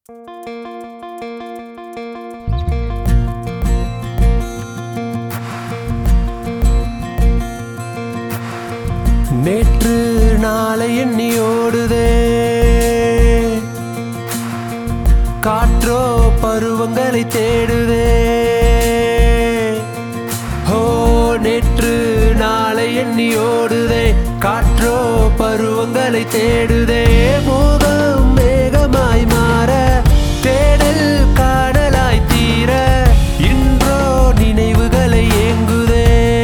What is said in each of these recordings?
நேற்று நாளை எண்ணி ஓடுதே காற்றோ பருவங்களை தேடுதே ஹோ நேற்று நாளை எண்ணி ஓடுதே காற்றோ பருவங்களை தேடுதே மோகம் மேகமாய் மாற தேடல் காடலாய் தீர இன்றோ நினைவுகளை ஏங்குதே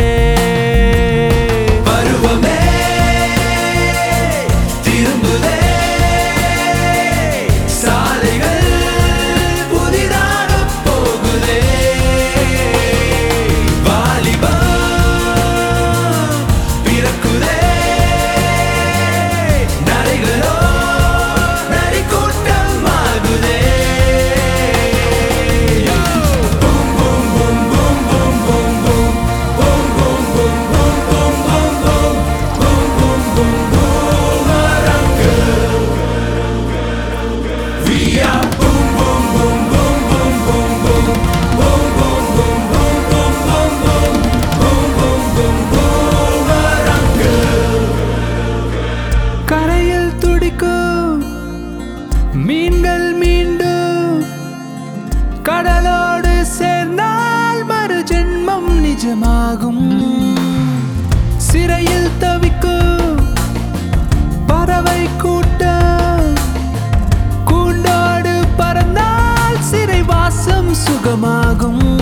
பருவமே திரும்புதே சாலைகள் புதிதாக போகுதே வாலிபம் பிறக்குதே நரைகளோ நரிக்கூட்டம் ஆகுதே We are boom boom boom boom boom boom boom boom boom boom boom boom boom boom boom boom boom boom அரங்கு கரையில் துடிக்கும் மீன்கள் மீண்டும் கடலோடு சேர்ந்தால் மறு ஜென்மம் நிஜமாகும் சிறையில் தவிக்கும் பறவை கூட்டம் கூண்டோடு பறந்தால் சிறை வாசம் சுகமாகும்